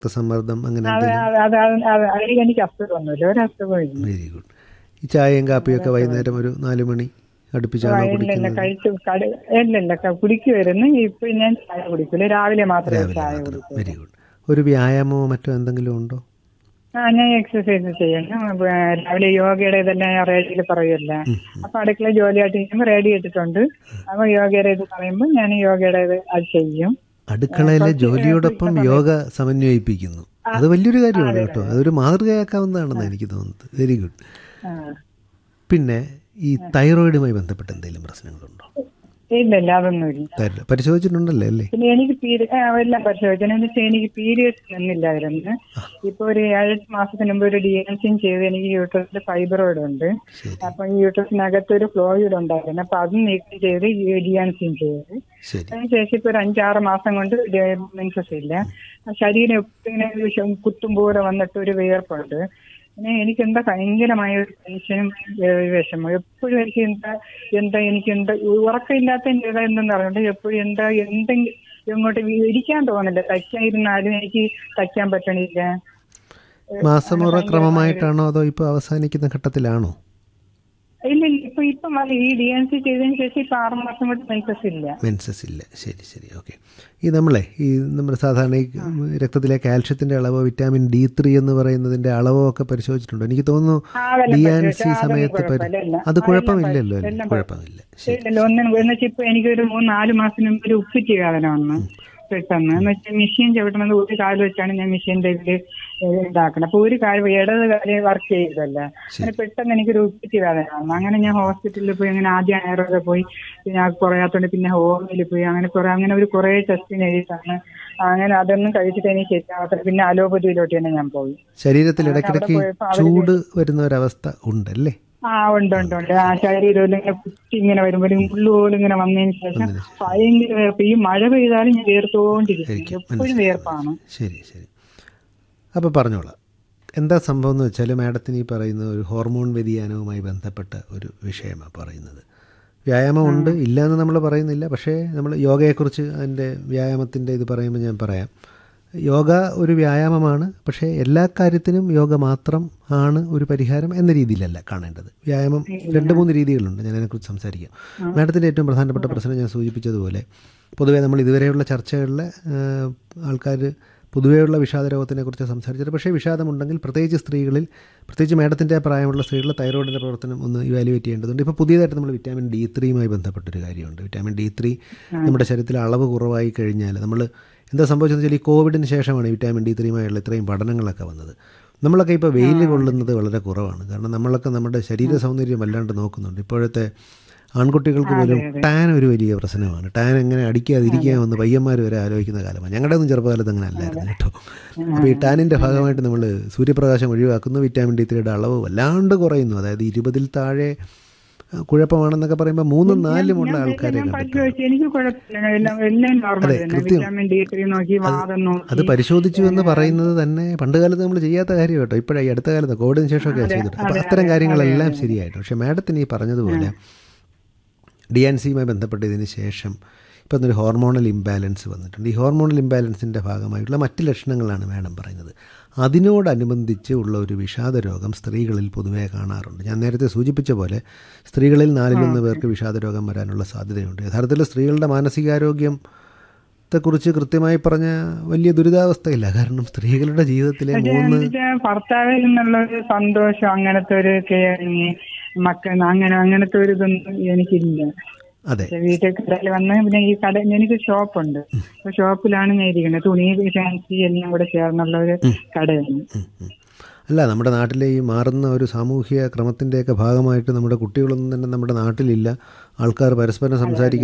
രക്തസമ്മർദ്ദം അങ്ങനെ അത് എന്തെങ്കിലും അത് അത് അത് അതിൽ എനിക്ക് അസുഖമൊന്നുമില്ല ഒരു അസുഖവും ഇല്ല വെരി ഗുഡ് ഈ ചായയും കാപ്പിയൊക്കെ വൈകുന്നേരം ഒരു നാല് മണി അടുപ്പിച്ചാണോ ഇല്ല ഇല്ല കുടിക്കുന്നത് കഴിച്ചു കട ഇല്ല ഇല്ല ക- കുടിക്കുമായിരുന്നു ഇപ്പൊ ഞാൻ ചായ കുടിക്കില്ല രാവിലെ മാത്രമേ രാവിലെ ചായ മാത്രം കുടിക്കൂ വെരി ഗുഡ് ഒരു വ്യായാമമോ മറ്റോ എന്തെങ്കിലും ഉണ്ടോ ആ ഞാൻ എക്സസൈസ് ചെയ്യണം അപ്പൊ, ആ, രാവിലെ യോഗയുടെ ഇതെല്ലാം ഞാൻ റേഡിയോയിൽ പറയുമല്ലോ അപ്പൊ അടുക്കള ജോലിയായിട്ട് ചെയ്യുമ്പോൾ റേഡിയോ ഇട്ടിട്ടുണ്ട് അപ്പൊ യോഗയുടെ ഇത് പറയുമ്പോൾ ഞാൻ യോഗയുടെ ഇത് അത് ചെയ്യും അടുക്കളയിലെ ജോലിയോടൊപ്പം യോഗ സമന്വയിപ്പിക്കുന്നു അത് വലിയൊരു കാര്യമാണ് കേട്ടോ അതൊരു മാതൃകയാക്കാവുന്നതാണെന്ന് എനിക്ക് തോന്നുന്നത് വെരി ഗുഡ് ആ. പിന്നെ ഈ തൈറോയിഡുമായി ബന്ധപ്പെട്ട് എന്തെങ്കിലും പ്രശ്നങ്ങളുണ്ടോ ഇല്ല ഇല്ല അതൊന്നുമില്ല തൈറോയ്ഡ് പരിശോധിച്ചിട്ടുണ്ടല്ലേ അല്ലേ പിന്നെ എനിക്ക് പീരി ആ, എല്ലാം പരിശോധിച്ചു എന്ന് വെച്ചാൽ എനിക്ക് പീരിയഡ്സ് നിന്നില്ലായിരുന്നു ഇപ്പൊ ഒരു ഏഴ് മാസത്തിന് മുമ്പ് ഒരു ഡി എൻ സിയും ചെയ്ത് എനിക്ക് യൂട്രസിൽ ഫൈബ്രോയിഡ് ഉണ്ട് ശരി അപ്പൊ ഈ യൂട്രസിനകത്ത് ഒരു ഫ്ലോയിഡ് ഉണ്ടായിരുന്നു അപ്പൊ അതും നീക്കം ചെയ്ത് ഈ ഡി എൻ സിയും ചെയ്ത് ശരി അതിനുശേഷം ഇപ്പൊ ഒരു അഞ്ചാറ് മാസം കൊണ്ട് മെൻസസ് ഇല്ല ആ ശരീരം എപ്പോഴും ഇങ്ങനെ ഒരു ശ- കുത്തും പോലെ വന്നിട്ട് ഒരു വിയർപ്പുണ്ട് പിന്നെ എനിക്ക് എന്താ ഭയങ്കരമായ ഒരു ടെൻഷനും ഏഹ്, വിഷമം എപ്പോഴും എനിക്ക് എന്താ എന്താ എനിക്ക് എന്താ ഉറക്കമില്ലാത്ത എന്താ എന്തെന്ന് പറഞ്ഞിട്ട് എപ്പോഴും എന്താ എന്തെങ്കിലും ഇങ്ങോട്ട് വി- ഇരിക്കാൻ തോന്നില്ല തയ്ക്കാതിരുന്നാലും എനിക്ക് തയ്ക്കാൻ പറ്റണില്ല മാസമുറ ക്രമമായിട്ടാണോ അതോ ഇപ്പോൾ അവസാനിക്കുന്ന ഘട്ടത്തിലാണോ ഇല്ല ഇല്ല ഇപ്പൊ ഇപ്പം അത് ഈ ഡി എൻ സി ചെയ്തതിന് ശേഷം ഇപ്പൊ ആറ് മാസം കൊണ്ട് മെൻസസ് ഇല്ല മെൻസസ് ഇല്ല ശരി ശരി ഓക്കെ ഈ നമ്മളെ ഈ നമ്മുടെ സാധാരണ ഈ രക്തത്തിലെ കാൽഷ്യത്തിൻ്റെ അളവ് വിറ്റാമിൻ ഡി ത്രീ എന്ന് പറയുന്നതിൻ്റെ അളവോ ഒക്കെ പരിശോധിച്ചിട്ടുണ്ടോ എനിക്ക് തോന്നുന്നു ആ, അതെല്ലാം ഡി ആൻ പരിശോധിച്ചു. സി ആ, അതൊന്നും സമയത്ത് പരി- കുഴപ്പമില്ല, എല്ലാം. അത് ആ, കുഴപ്പമില്ലല്ലോ എല്ലാം അല്ലേ എല്ലാം കുഴപ്പമില്ല ശരി ഇല്ലല്ലോ ഒന്നും എന്ന് വെച്ചാൽ ഇപ്പൊ എനിക്കൊരു മൂന്ന് നാല് മാസത്തിന് മുമ്പ് ഒരു ഉപ്പിറ്റ് വേദന വന്നു പെട്ടെന്ന് എന്ന് വെച്ചാൽ മെഷീൻ ചവിട്ടണത് ഒരു കാല് വെച്ചാണ് ഞാൻ മെഷീന്റെ ഇതില് ഇതാക്കണം അപ്പൊ ഒരു കാല് ഇടത് കാല് വർക്ക് ചെയ്തല്ല അങ്ങനെ പെട്ടെന്ന് എനിക്കൊരു ഉപ്പിറ്റ് വേദന വന്നു അങ്ങനെ ഞാൻ ഹോസ്പിറ്റലിൽ പോയി അങ്ങനെ ആദ്യം ആയുർവേദ പോയി പിന്നെ അത് കുറയാത്തോണ്ട് പിന്നെ ഹോമിയിൽ പോയി അങ്ങനെ കുറെ അങ്ങനെ ഒരു കുറെ ടെസ്റ്റിന് എഴുതിയിട്ടാണ് അങ്ങനെ അതൊന്നും കഴിച്ചിട്ട് എനിക്ക് ശരിയാവാത്ത പിന്നെ അലോപ്പതിയിലോട്ട് തന്നെ ഞാൻ പോയി ശരീരത്തിൽ ഇടയ്ക്കിടയ്ക്ക് പോയപ്പോ അവര് ചൂട് വരുന്ന ഒരവസ്ഥ ഉണ്ടല്ലേ ആ ഉണ്ട് ഉണ്ട് ഉണ്ട് ആ ശരീരം ഇങ്ങനെ കുത്തി ഇങ്ങനെ വരുമ്പോ ഒരു മുള്ളു പോലും ഇങ്ങനെ വന്നതിന് ശേഷം ഭയങ്കര വേർപ്പ് ഈ മഴ പെയ്താലും ഞാൻ വേർത്തോണ്ടിരിക്കും എപ്പോഴും വേർപ്പാണ് ശരി ശരി അപ്പോൾ പറഞ്ഞോളാം എന്താ സംഭവം എന്ന് വെച്ചാൽ മാഡത്തിന് ഈ പറയുന്ന ഒരു ഹോർമോൺ വ്യതിയാനവുമായി ബന്ധപ്പെട്ട ഒരു വിഷയമാണ് പറയുന്നത് വ്യായാമം ഉണ്ട് ഇല്ല എന്ന് നമ്മൾ പറയുന്നില്ല പക്ഷേ നമ്മൾ യോഗയെക്കുറിച്ച് അതിൻ്റെ വ്യായാമത്തിൻ്റെ ഇത് പറയുമ്പോൾ ഞാൻ പറയാം യോഗ ഒരു വ്യായാമമാണ് പക്ഷേ എല്ലാ കാര്യത്തിനും യോഗ മാത്രം ആണ് ഒരു പരിഹാരം എന്ന രീതിയിലല്ല കാണേണ്ടത് വ്യായാമം രണ്ട് മൂന്ന് രീതികളുണ്ട് ഞാൻ അതിനെക്കുറിച്ച് സംസാരിക്കാം മാഡത്തിൻ്റെ ഏറ്റവും പ്രധാനപ്പെട്ട പ്രശ്നം ഞാൻ സൂചിപ്പിച്ചതുപോലെ പൊതുവേ നമ്മൾ ഇതുവരെയുള്ള ചർച്ചകളിൽ ആൾക്കാർ പൊതുവെയുള്ള വിഷാദ രോഗത്തിനെ കുറിച്ച് സംസാരിച്ചത് പക്ഷേ വിഷാദമുണ്ടെങ്കിൽ പ്രത്യേകിച്ച് സ്ത്രീകളിൽ പ്രത്യേകിച്ച് മാഡത്തിൻ്റെ പ്രായമുള്ള സ്ത്രീകളിൽ തൈറോയിഡിൻ്റെ പ്രവർത്തനം ഒന്ന് ഇവാലുവേറ്റ് ചെയ്യേണ്ടതുണ്ട് ഇപ്പോൾ പുതിയതായിട്ട് നമ്മൾ വിറ്റാമിൻ ഡി ത്രീയുമായി ബന്ധപ്പെട്ടൊരു കാര്യമുണ്ട് വിറ്റാമിൻ ഡി ത്രീ നമ്മുടെ ശരീരത്തിൽ അളവ് കുറവായി കഴിഞ്ഞാൽ നമ്മൾ എന്താ സംഭവിച്ചതെന്ന് വെച്ചാൽ ഈ കോവിഡിന് ശേഷമാണ് ഈ വിറ്റാമിൻ ഡി ത്രീയുമായുള്ള ഇത്രയും പഠനങ്ങളൊക്കെ വന്നത് നമ്മളൊക്കെ ഇപ്പോൾ വെയിൽ കൊള്ളുന്നത് വളരെ കുറവാണ് കാരണം നമ്മളൊക്കെ നമ്മുടെ ശരീര സൗന്ദര്യം വല്ലാണ്ട് നോക്കുന്നുണ്ട് ഇപ്പോഴത്തെ ആൺകുട്ടികൾക്ക് പോലും ടാൻ ഒരു വലിയ പ്രശ്നമാണ് ടാൻ എങ്ങനെ അടിക്കാതിരിക്കാമെന്ന് പയ്യന്മാർ വരെ ആലോചിക്കുന്ന കാലമാണ് ഞങ്ങളുടെ ഒന്നും ചെറുപ്പകാലത്ത് അങ്ങനെ അല്ലായിരുന്നു കേട്ടോ അപ്പോൾ ഈ ടാനിൻ്റെ ഭാഗമായിട്ട് നമ്മൾ സൂര്യപ്രകാശം ഒഴിവാക്കുന്നു വിറ്റാമിൻ ഡി ത്രീയുടെ അളവ് വല്ലാണ്ട് കുറയുന്നു അതായത് ഇരുപതിൽ താഴെ ആ, കുഴപ്പമാണെന്നൊക്കെ പറയുമ്പോൾ മൂന്നും നാലും ഉള്ള ആൾക്കാരെ ഞാൻ കണ്ടിട്ടുണ്ട് പരിശോധിച്ചു എനിക്ക് കുഴപ്പമില്ല എല്ലാം എല്ലാം നോർമൽ തന്നെ വിറ്റാമിൻ ഡി ത്രീ നോക്കി വാദം നോക്കി അത് പരിശോധിച്ചു എന്ന് പറയുന്നത് തന്നെ പണ്ട് കാലത്ത് നമ്മൾ ചെയ്യാത്ത കാര്യം കേട്ടോ ഇപ്പോഴാണ് ഈ അടുത്ത കാലത്ത് കോവിഡിന് ശേഷമൊക്കെ ചെയ്തിട്ട് അപ്പോൾ അത്തരം കാര്യങ്ങളെല്ലാം ശരിയായിട്ട് പക്ഷേ മാഡത്തിന് ഈ പറഞ്ഞതുപോലെ ഡി എൻ സിയുമായി ബന്ധപ്പെട്ടതിന് ശേഷം ഇപ്പം ഒരു ഹോർമോണൽ ഇംബാലൻസ് വന്നിട്ടുണ്ട് ഈ ഹോർമോണൽ ഇംബാലൻസിൻ്റെ ഭാഗമായിട്ടുള്ള മറ്റ് ലക്ഷണങ്ങളാണ് മാഡം പറയുന്നത് അതിനോടനുബന്ധിച്ച് ഉള്ള ഒരു വിഷാദ രോഗം സ്ത്രീകളിൽ പൊതുവേ കാണാറുണ്ട് ഞാൻ നേരത്തെ സൂചിപ്പിച്ച പോലെ സ്ത്രീകളിൽ നാലിലൊന്ന് പേർക്ക് വിഷാദ രോഗം വരാനുള്ള സാധ്യതയുണ്ട് യഥാർത്ഥത്തിൽ സ്ത്രീകളുടെ മാനസികാരോഗ്യം ത്തെക്കുറിച്ച് കൃത്യമായി പറഞ്ഞ വലിയ ദുരിതാവസ്ഥയില്ല കാരണം സ്ത്രീകളുടെ ജീവിതത്തിലെ മൂന്ന് എന്നുവെച്ചാൽ ഭർത്താവിൽ നിന്നുള്ള ഒരു സന്തോഷം അങ്ങനത്തെ ഒരു കെയറിങ് മക്കൾ അങ്ങനെ അങ്ങനത്തെ ഒരു ഇതൊന്നും എനിക്കില്ല അതെ പക്ഷെ വീട്ടിൽ കടയിൽ വന്ന് പിന്നെ ഈ കട എനിക്ക് ഷോപ്പുണ്ട് അപ്പൊ ഷോപ്പിലാണ് ഞാൻ ഇരിക്കുന്നത് തുണി ഫാൻസി എല്ലാം കൂടെ ചേർന്നുള്ള ഒരു കടയാണ് ഉം, ഉം. അല്ല നമ്മുടെ നാട്ടിലെ ഈ മാറുന്ന ഒരു സാമൂഹിക ക്രമത്തിൻ്റെയൊക്കെ ഭാഗമായിട്ട് നമ്മുടെ കുട്ടികളൊന്നും തന്നെ നമ്മുടെ നാട്ടിലില്ല ആൾക്കാർ പരസ്പരം സംസാരിക്കുന്ന